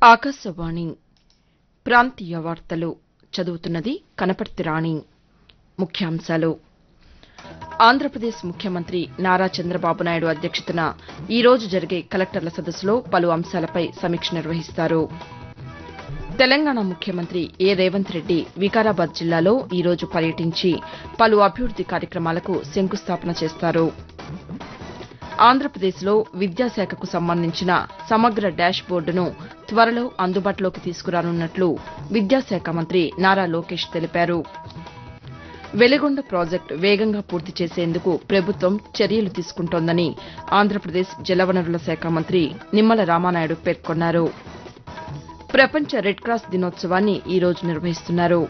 ఆకాశవాణి ప్రాంతీయ వార్తలు చదువుతున్నది కనపర్తి రాణి ముఖ్యాంశాలు ఆంధ్రప్రదేశ్ ముఖ్యమంత్రి నారా చంద్రబాబు నాయుడు అధ్యక్షతన ఈ రోజు జరిగే కలెక్టర్ల సదస్సులో పలు అంశాలపై సమీక్ష నిర్వహిస్తారు తెలంగాణ ముఖ్యమంత్రి ఏ రేవంత్ రెడ్డి వికారాబాద్ జిల్లాలో ఈ రోజు పర్యటించి పలు అభివృద్ది కార్యక్రమాలకు శంకుస్థాపన చేస్తారు ఆంధ్రప్రదేశ్లో విద్యాశాఖకు సంబంధించిన సమగ్ర డాష్ బోర్డును త్వరలో అందుబాటులోకి తీసుకురానున్నట్లు విద్యాశాఖ మంత్రి నారా లోకేష్ తెలిపారు వెలిగొండ ప్రాజెక్టు వేగంగా పూర్తి చేసేందుకు ప్రభుత్వం చర్యలు తీసుకుంటోందని ఆంధ్రప్రదేశ్ జలవనరుల శాఖ మంత్రి నిమ్మల రామానాయుడు పేర్కొన్నారు ప్రపంచ రెడ్ క్రాస్ దినోత్సవాన్ని ఈ రోజు నిర్వహిస్తున్నారు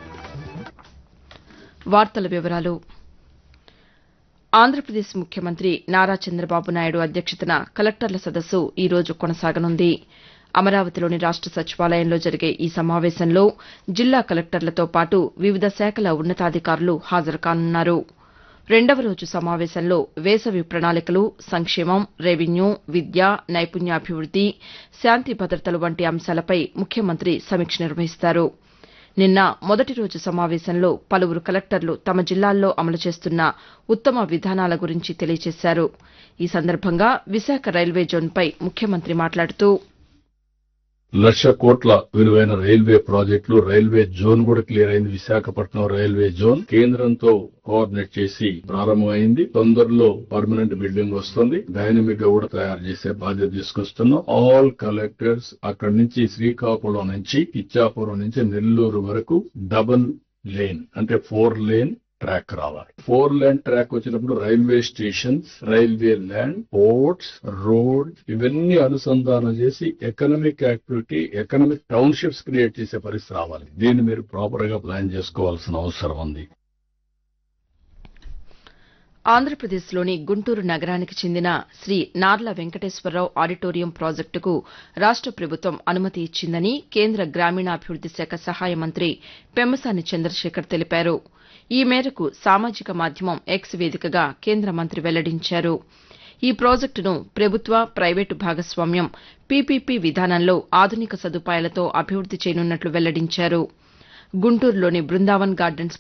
వార్తల వివరాలు ఆంధ్రప్రదేశ్ ముఖ్యమంత్రి నారా చంద్రబాబు నాయుడు అధ్యక్షతన కలెక్టర్ల సదస్సు ఈ రోజు కొనసాగనుంది అమరావతిలోని రాష్ట సచివాలయంలో జరిగే ఈ సమావేశంలో జిల్లా కలెక్టర్లతో పాటు వివిధ శాఖల ఉన్నతాధికారులు హాజరు కానున్నారు రెండవ రోజు సమావేశంలో వేసవి ప్రణాళికలు సంక్షేమం రెవెన్యూ విద్య నైపుణ్యాభివృద్ది శాంతి భద్రతలు వంటి అంశాలపై ముఖ్యమంత్రి సమీక్ష నిర్వహిస్తారు నిన్న మొదటి రోజు సమావేశంలో పలువురు కలెక్టర్లు తమ జిల్లాల్లో అమలు చేస్తున్న ఉత్తమ విధానాల గురించి తెలియజేశారు ఈ సందర్భంగా విశాఖ రైల్వే జోన్పై ముఖ్యమంత్రి మాట్లాడుతూ లక్ష కోట్ల విలువైన రైల్వే ప్రాజెక్టులు రైల్వే జోన్ కూడా క్లియర్ అయింది విశాఖపట్నం రైల్వే జోన్ కేంద్రంతో కోఆర్డినేట్ చేసి ప్రారంభమైంది తొందరలో పర్మనెంట్ బిల్డింగ్ వస్తుంది డైనమిక్ గా కూడా తయారు చేసే బాధ్యత తీసుకొస్తున్నాం ఆల్ కలెక్టర్స్ అక్కడి నుంచి శ్రీకాకుళం నుంచి ఇచ్చాపురం నుంచి నెల్లూరు వరకు డబుల్ లేన్ అంటే ఫోర్ లేన్ ట్రాక్ రావాలి ఫోర్ లేన్ ట్రాక్ వచ్చినప్పుడు railway stations railway land ports road ఇవన్నీ అనుసంధానం చేసి economic activity economic townships create చేసే పరిస్థితి రావాలి దీన్ని మీరు ప్రాపర్ గా ప్లాన్ చేసుకోవాల్సిన అవసరం ఉంది ఆంధ్రప్రదేశ్లోని గుంటూరు నగరానికి చెందిన శ్రీ నార్ల వెంకటేశ్వరరావు ఆడిటోరియం ప్రాజెక్టుకు రాష్ట ప్రభుత్వం అనుమతి ఇచ్చిందని కేంద్ర గ్రామీణాభివృద్ది శాఖ సహాయ మంత్రి పెమ్మసాని చంద్రశేఖర్ తెలిపారు ఈ మేరకు సామాజిక మాధ్యమం ఎక్స్ వేదికగా కేంద్ర మంత్రి వెల్లడించారు ఈ ప్రాజెక్టును ప్రభుత్వ ప్రైవేటు భాగస్వామ్యం పీపీపీ విధానంలో ఆధునిక సదుపాయాలతో అభివృద్ది చేయనున్నట్లు వెల్లడించారు గుంటూరులోని బృందావన్ గార్డెన్స్